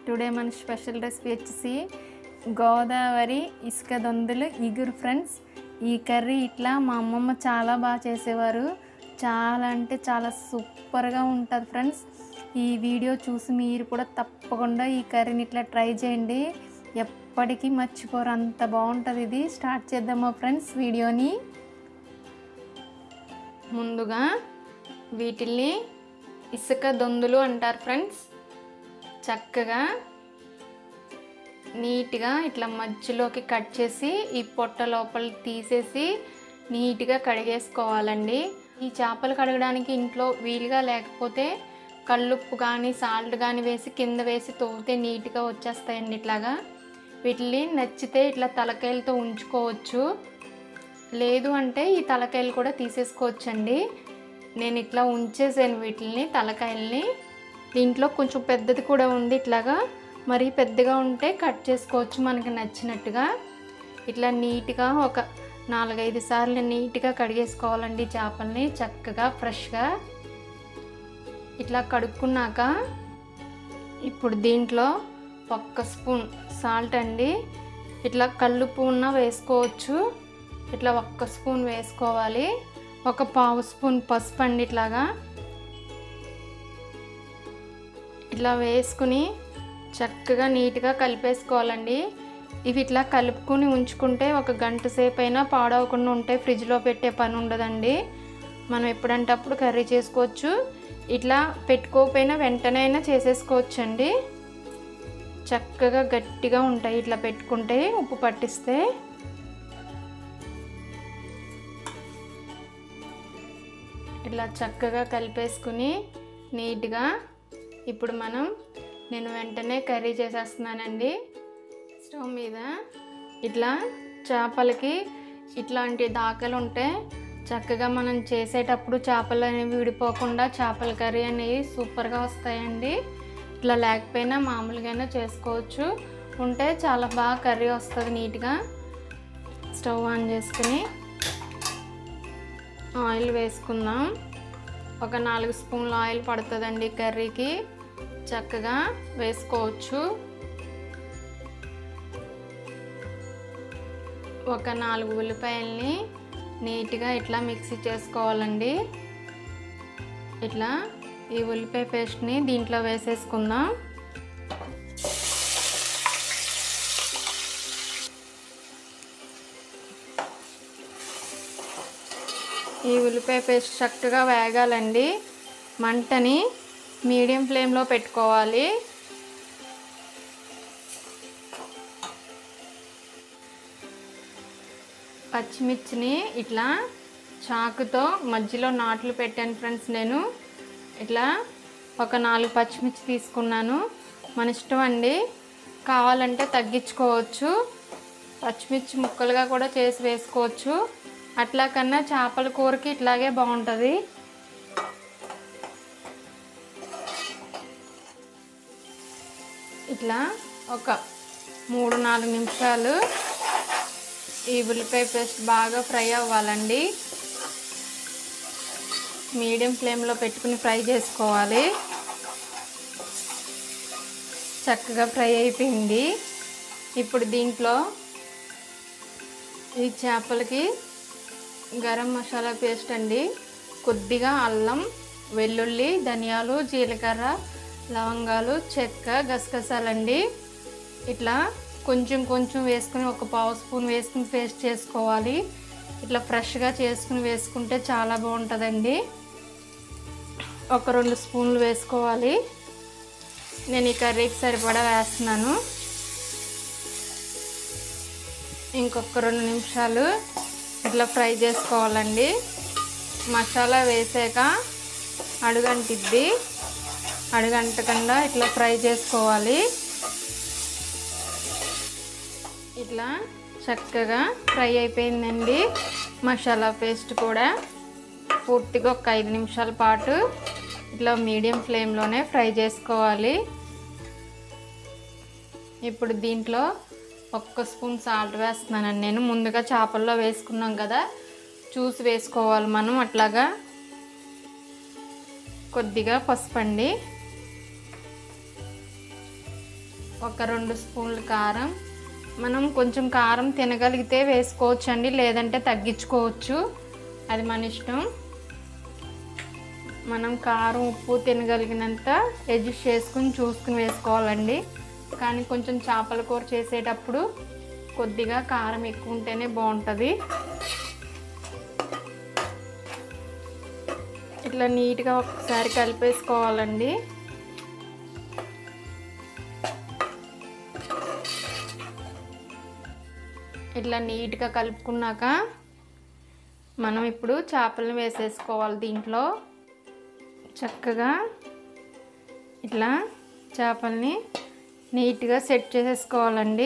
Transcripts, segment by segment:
today మన special recipe వచ్చేసి గోదావరి ఇసుక దొందులు ఇగురు ఫ్రెండ్స్ ఈ కర్రీ ఇట్లా మా అమ్మమ్మ చాలా బాగా చేసేవారు చాలా అంటే చాలా సూపర్గా ఉంటుంది ఫ్రెండ్స్ ఈ వీడియో చూసి మీరు కూడా తప్పకుండా ఈ కర్రీని ఇట్లా ట్రై చేయండి ఎప్పటికీ మర్చిపోరు అంత బాగుంటుంది ఇది స్టార్ట్ చేద్దామా ఫ్రెండ్స్ వీడియోని ముందుగా వీటిల్ని ఇసుక దొందులు అంటారు ఫ్రెండ్స్ చక్కగా నీట్గా ఇట్లా మధ్యలోకి కట్ చేసి ఈ పొట్ట లోపల తీసేసి నీట్గా కడిగేసుకోవాలండి ఈ చేపలు కడగడానికి ఇంట్లో వీలుగా లేకపోతే కల్లుప్పు కానీ సాల్ట్ కానీ వేసి కింద వేసి తోగితే నీట్గా వచ్చేస్తాయండి ఇట్లాగా వీటిని నచ్చితే ఇట్లా తలకాయలతో ఉంచుకోవచ్చు లేదు అంటే ఈ తలకాయలు కూడా తీసేసుకోవచ్చండి నేను ఇట్లా ఉంచేసాను వీటిని తలకాయల్ని దీంట్లో కొంచెం పెద్దది కూడా ఉంది ఇట్లాగా మరి పెద్దగా ఉంటే కట్ చేసుకోవచ్చు మనకి నచ్చినట్టుగా ఇట్లా నీట్గా ఒక నాలుగైదు సార్లు నీట్గా కడిగేసుకోవాలండి చేపల్ని చక్కగా ఫ్రెష్గా ఇట్లా కడుక్కున్నాక ఇప్పుడు దీంట్లో ఒక్క స్పూన్ సాల్ట్ అండి ఇట్లా కల్లుప్పు ఉన్న వేసుకోవచ్చు ఇట్లా ఒక్క స్పూన్ వేసుకోవాలి ఒక పావు స్పూన్ పసుపు అండి ఇట్లాగా ఇట్లా వేసుకుని చక్కగా నీట్గా కలిపేసుకోవాలండి ఇవి ఇట్లా కలుపుకొని ఉంచుకుంటే ఒక గంట సేపు అయినా పాడవకుండా ఉంటే ఫ్రిడ్జ్లో పెట్టే పని ఉండదండి మనం ఎప్పుడంటే అప్పుడు కర్రీ చేసుకోవచ్చు ఇట్లా పెట్టుకోకపోయినా వెంటనే అయినా చేసేసుకోవచ్చండి చక్కగా గట్టిగా ఉంటాయి ఇట్లా పెట్టుకుంటే ఉప్పు పట్టిస్తే ఇట్లా చక్కగా కలిపేసుకుని నీట్గా ఇప్పుడు మనం నేను వెంటనే కర్రీ చేసేస్తున్నానండి స్టవ్ మీద ఇట్లా చేపలకి ఇట్లాంటి దాకలు ఉంటే చక్కగా మనం చేసేటప్పుడు చేపలు అనేవి విడిపోకుండా చేపల కర్రీ అనేవి సూపర్గా వస్తాయండి ఇట్లా లేకపోయినా మామూలుగానే చేసుకోవచ్చు ఉంటే చాలా బాగా కర్రీ వస్తుంది నీట్గా స్టవ్ ఆన్ చేసుకుని ఆయిల్ వేసుకుందాం ఒక నాలుగు స్పూన్ల ఆయిల్ పడుతుందండి కర్రీకి చక్కగా వేసుకోవచ్చు ఒక నాలుగు ఉల్లిపాయల్ని నీట్గా ఇట్లా మిక్సీ చేసుకోవాలండి ఇట్లా ఈ ఉల్లిపాయ పేస్ట్ని దీంట్లో వేసేసుకుందాం ఈ ఉల్లిపాయ పేస్ట్ చక్కగా వేగాలండి మంటని మీడియం ఫ్లేమ్లో పెట్టుకోవాలి పచ్చిమిర్చిని ఇట్లా చాకుతో మధ్యలో నాట్లు పెట్టాను ఫ్రెండ్స్ నేను ఇట్లా ఒక నాలుగు పచ్చిమిర్చి తీసుకున్నాను మన ఇష్టం అండి కావాలంటే తగ్గించుకోవచ్చు పచ్చిమిర్చి ముక్కలుగా కూడా చేసి వేసుకోవచ్చు అట్లా కన్నా చేపల కూరకి ఇట్లాగే బాగుంటుంది ఇట్లా ఒక మూడు నాలుగు నిమిషాలు ఈ ఉల్లిపాయ పేస్ట్ బాగా ఫ్రై అవ్వాలండి మీడియం ఫ్లేమ్లో పెట్టుకుని ఫ్రై చేసుకోవాలి చక్కగా ఫ్రై అయిపోయింది ఇప్పుడు దీంట్లో ఈ చేపలకి గరం మసాలా పేస్ట్ అండి కొద్దిగా అల్లం వెల్లుల్లి ధనియాలు జీలకర్ర లవంగాలు చెక్క గసగసాలండి ఇట్లా కొంచెం కొంచెం వేసుకుని ఒక పావు స్పూన్ వేసుకుని పేస్ట్ చేసుకోవాలి ఇట్లా ఫ్రెష్గా చేసుకుని వేసుకుంటే చాలా బాగుంటుందండి ఒక రెండు స్పూన్లు వేసుకోవాలి నేను ఈ కర్రీకి సరిపడా వేస్తున్నాను ఇంకొక రెండు నిమిషాలు ఇట్లా ఫ్రై చేసుకోవాలండి మసాలా వేసాక అడుగంటిద్ది అడుగంటకుండా ఇట్లా ఫ్రై చేసుకోవాలి ఇట్లా చక్కగా ఫ్రై అయిపోయిందండి మసాలా పేస్ట్ కూడా పూర్తిగా ఒక ఐదు నిమిషాల పాటు ఇట్లా మీడియం ఫ్లేమ్లోనే ఫ్రై చేసుకోవాలి ఇప్పుడు దీంట్లో ఒక్క స్పూన్ సాల్ట్ వేస్తున్నానండి నేను ముందుగా చేపల్లో వేసుకున్నాం కదా చూసి వేసుకోవాలి మనం అట్లాగా కొద్దిగా పసుపు అండి ఒక రెండు స్పూన్లు కారం మనం కొంచెం కారం తినగలిగితే వేసుకోవచ్చు అండి లేదంటే తగ్గించుకోవచ్చు అది మన ఇష్టం మనం కారం ఉప్పు తినగలిగినంత అడ్జస్ట్ చేసుకుని చూసుకుని వేసుకోవాలండి కానీ కొంచెం చేపల కూర చేసేటప్పుడు కొద్దిగా కారం ఎక్కువ ఉంటేనే బాగుంటుంది ఇట్లా నీట్గా ఒకసారి కలిపేసుకోవాలండి ఇట్లా నీట్గా కలుపుకున్నాక మనం ఇప్పుడు చేపలను వేసేసుకోవాలి దీంట్లో చక్కగా ఇట్లా చేపల్ని నీట్గా సెట్ చేసేసుకోవాలండి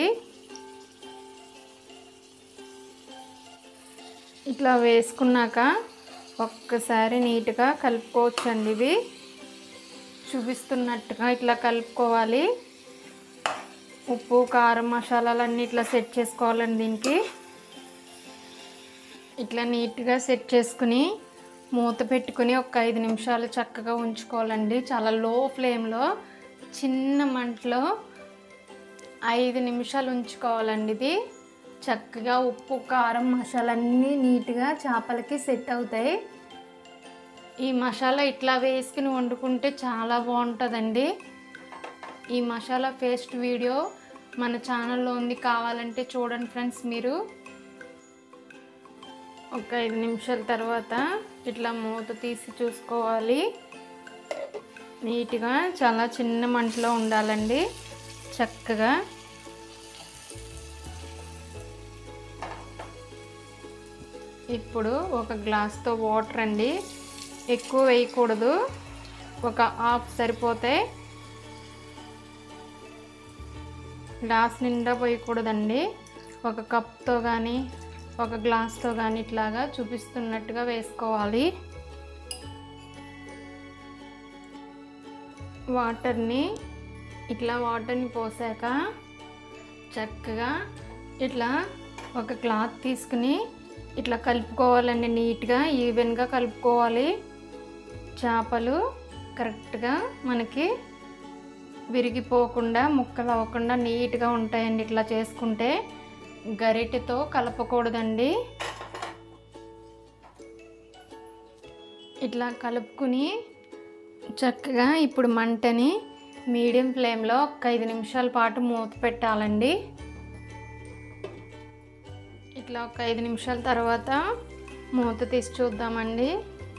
ఇట్లా వేసుకున్నాక ఒక్కసారి నీట్గా కలుపుకోవచ్చండి ఇవి చూపిస్తున్నట్టుగా ఇట్లా కలుపుకోవాలి ఉప్పు కారం మసాలాలన్నీ ఇట్లా సెట్ చేసుకోవాలండి దీనికి ఇట్లా నీట్గా సెట్ చేసుకుని మూత పెట్టుకుని ఒక ఐదు నిమిషాలు చక్కగా ఉంచుకోవాలండి చాలా లో ఫ్లేమ్లో చిన్న మంటలో ఐదు నిమిషాలు ఉంచుకోవాలండి ఇది చక్కగా ఉప్పు కారం మసాలా అన్నీ నీట్గా చేపలకి సెట్ అవుతాయి ఈ మసాలా ఇట్లా వేసుకుని వండుకుంటే చాలా బాగుంటుందండి ఈ మసాలా పేస్ట్ వీడియో మన ఛానల్లో ఉంది కావాలంటే చూడండి ఫ్రెండ్స్ మీరు ఒక ఐదు నిమిషాల తర్వాత ఇట్లా మూత తీసి చూసుకోవాలి నీట్గా చాలా చిన్న మంటలో ఉండాలండి చక్కగా ఇప్పుడు ఒక గ్లాస్తో వాటర్ అండి ఎక్కువ వేయకూడదు ఒక హాఫ్ సరిపోతే గ్లాస్ నిండా పోయకూడదండి ఒక కప్తో కానీ ఒక గ్లాస్తో కానీ ఇట్లాగా చూపిస్తున్నట్టుగా వేసుకోవాలి వాటర్ని ఇట్లా వాటర్ని పోసాక చక్కగా ఇట్లా ఒక క్లాత్ తీసుకుని ఇట్లా కలుపుకోవాలండి నీట్గా ఈవెన్గా కలుపుకోవాలి చేపలు కరెక్ట్గా మనకి విరిగిపోకుండా ముక్కలు అవ్వకుండా నీట్గా ఉంటాయండి ఇట్లా చేసుకుంటే గరిటెతో కలపకూడదండి ఇట్లా కలుపుకుని చక్కగా ఇప్పుడు మంటని మీడియం ఫ్లేమ్లో ఒక ఐదు నిమిషాల పాటు మూత పెట్టాలండి ఇట్లా ఒక ఐదు నిమిషాల తర్వాత మూత తీసి చూద్దామండి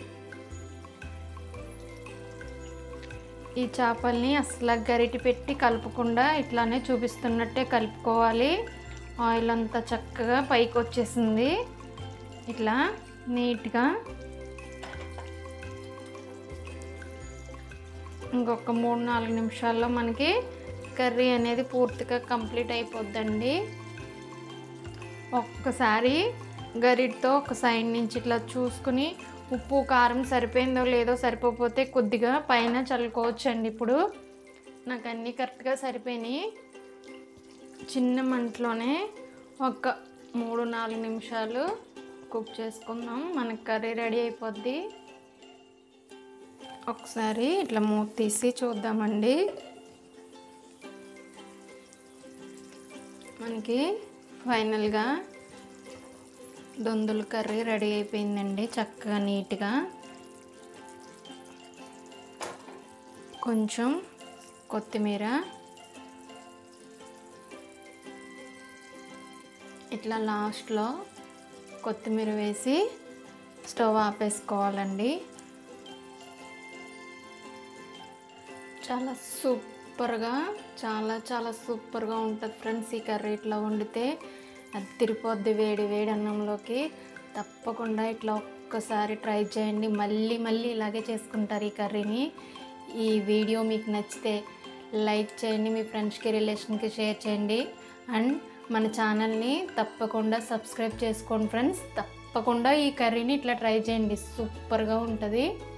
ఈ చేపల్ని అసలు గరిటి పెట్టి కలపకుండా ఇట్లానే చూపిస్తున్నట్టే కలుపుకోవాలి ఆయిల్ అంతా చక్కగా పైకి వచ్చేసింది ఇట్లా నీట్గా ఇంకొక మూడు నాలుగు నిమిషాల్లో మనకి కర్రీ అనేది పూర్తిగా కంప్లీట్ అయిపోద్దండి ఒక్కసారి గరిటతో ఒక సైడ్ నుంచి ఇట్లా చూసుకుని ఉప్పు కారం సరిపోయిందో లేదో సరిపోతే కొద్దిగా పైన చల్లుకోవచ్చండి ఇప్పుడు నాకు అన్నీ కరెక్ట్గా సరిపోయినాయి చిన్న మంటలోనే ఒక మూడు నాలుగు నిమిషాలు కుక్ చేసుకుందాం మనకి కర్రీ రెడీ అయిపోద్ది ఒకసారి ఇట్లా మూత తీసి చూద్దామండి మనకి ఫైనల్గా దొందుల కర్రీ రెడీ అయిపోయిందండి చక్కగా నీట్గా కొంచెం కొత్తిమీర ఇట్లా లాస్ట్లో కొత్తిమీర వేసి స్టవ్ ఆపేసుకోవాలండి చాలా సూపర్గా చాలా చాలా సూపర్గా ఉంటుంది ఫ్రెండ్స్ ఈ కర్రీ ఇట్లా వండితే అది తిరిపోద్ది వేడి వేడి అన్నంలోకి తప్పకుండా ఇట్లా ఒక్కసారి ట్రై చేయండి మళ్ళీ మళ్ళీ ఇలాగే చేసుకుంటారు ఈ కర్రీని ఈ వీడియో మీకు నచ్చితే లైక్ చేయండి మీ ఫ్రెండ్స్కి రిలేషన్కి షేర్ చేయండి అండ్ మన ఛానల్ని తప్పకుండా సబ్స్క్రైబ్ చేసుకోండి ఫ్రెండ్స్ తప్పకుండా ఈ కర్రీని ఇట్లా ట్రై చేయండి సూపర్గా ఉంటుంది